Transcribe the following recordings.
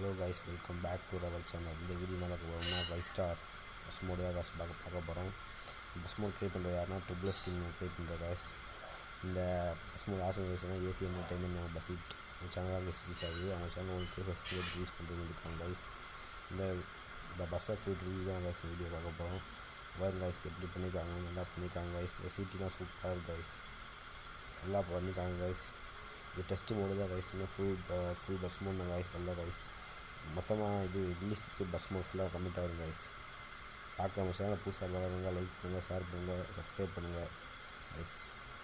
hello guys welcome back to our channel இந்த video நடக்க போகிறோம்னா ஃபைவ் ஸ்டார் பஸ் மோடு தான் காசு பார்க்க பார்க்க போகிறோம் பஸ் மோட் க்ரியேட் பண்ணுறது யாருன்னா ட்ரிபிள்எஸ் டீம் க்ரியேட் பண்ணுற காஸ் இந்த bus mode association AC entertainment நம்ம பஸ்ஸிட் சேனல் தான் ரிலீஸ் ஆகுது அவங்க சேனல் உங்களுக்கு ஃபஸ்ட் ரிலீஸ் பண்ணுறது இருக்காங்க கைஸ் இந்த இந்த பஸ்ஸை ஃபுல் ரிவ்யூ தான் கைஸ் இந்த வீடியோ பார்க்க போகிறோம் வேறு கைஸ் எப்படி பண்ணியிருக்காங்க நல்லா பண்ணியிருக்காங்க கைஸ் எசிட்டிலாம் சூப்பராக இருக்குது கைஸ் நல்லா பண்ணியிருக்காங்க கைஸ் இது டெஸ்ட் மோடு தான் கைஸ் இன்னும் full full bus mode guys நல்ல கைஸ் மொத்தமாக இது இங்கிலீஷுக்கு பஸ் மோட் ஃபுல்லாக கம்மிட் ஆயிரும் கைஸ் பார்க்க நம்ம சேனல் புதுசாக பார்க்குறவங்க லைக் பண்ணுங்கள் ஷேர் பண்ணுங்கள் சப்ஸ்கிரைப் பண்ணுங்கள் கைஸ்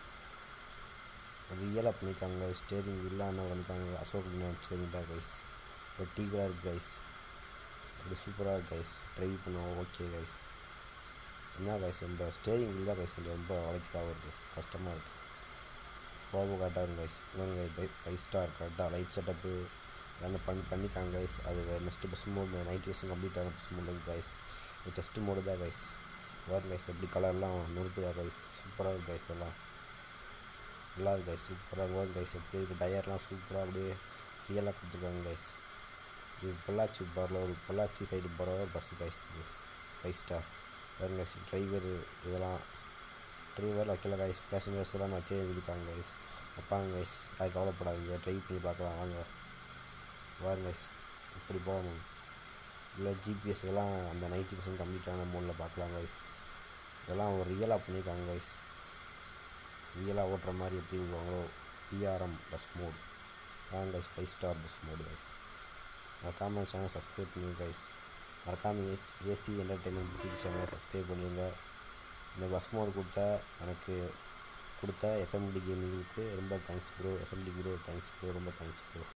ரியலாக பண்ணியிருக்காங்க ஸ்டேரிங் இல்லாமல் பண்ணியிருக்காங்க அசோக் லேண்ட் ஸ்டேரிங் தான் கைஸ் டீ கலர் இருக்குது கைஸ் அப்படி சூப்பராக இருக்குது கைஸ் ட்ரை பண்ணுவோம் ஓகே கைஸ் என்ன கைஸ் ரொம்ப ஸ்டேரிங் தான் கைஸ் கொஞ்சம் ரொம்ப வளைக்கலாக இருக்குது கஷ்டமாக இருக்குது ப்ராபோ கரெக்டாக இருக்கும் கைஸ் இன்னொன்று கைஸ் ஃபைவ் ஸ்டார் கரெக்டாக லைட் செட்டப்பு எல்லாமே பண்ணி பண்ணிக்காங்க கைஸ் அது நெக்ஸ்ட்டு பஸ் மோடு நைன்டி வருஷம் கம்ப்ளீட் ஆன பஸ் மோடு கைஸ் இது டெஸ்ட் மோடு தான் கைஸ் வேறு கைஸ் எப்படி கலர்லாம் நொறுக்குதா கைஸ் சூப்பராக இருக்குது கைஸ் எல்லாம் நல்லா இருக்கு கைஸ் சூப்பராக வேறு கைஸ் எப்படி இருக்குது டயர்லாம் சூப்பராக அப்படியே ரியலாக கொடுத்துருக்காங்க கைஸ் இது பொள்ளாச்சி போகிற ஒரு பொள்ளாச்சி சைடு போகிற ஒரு பஸ்ஸு கைஸ் இது ஃபைவ் ஸ்டார் வேறு கைஸ் டிரைவரு இதெல்லாம் டிரைவர் வைக்கல கைஸ் பேசஞ்சர்ஸ் எல்லாம் வைக்க இருக்காங்க கைஸ் வைப்பாங்க கைஸ் அது கவலைப்படாதீங்க ட்ரை பண்ணி பார்க்கலாம் வாங்க வாங்க கைஸ் இப்படி போகணும் இல்லை ஜிபிஎஸ் இதெல்லாம் அந்த நைன்ட்டி பர்சன்ட் கம்ப்ளீட்டான மோடில் பார்க்கலாம் கைஸ் இதெல்லாம் ஒரு ரியலாக பண்ணியிருக்காங்க கைஸ் ரியலாக ஓட்டுற மாதிரி எப்படி இருக்காங்களோ பிஆர்எம் பஸ் மோடு வாங்க guys five star bus mode guys மறக்காமல் சேனல் சப்ஸ்கிரைப் பண்ணுங்க கைஸ் மறக்காமல் ஏசி என்டர்டைன்மெண்ட் பிசிக் சேனலை சப்ஸ்கிரைப் பண்ணுங்க இந்த பஸ் மோடு கொடுத்த எனக்கு கொடுத்த எஸ்எம்டி கேமிங்க்கு ரொம்ப thanks bro SMT bro thanks bro ரொம்ப தேங்க்ஸ் ப்ரோ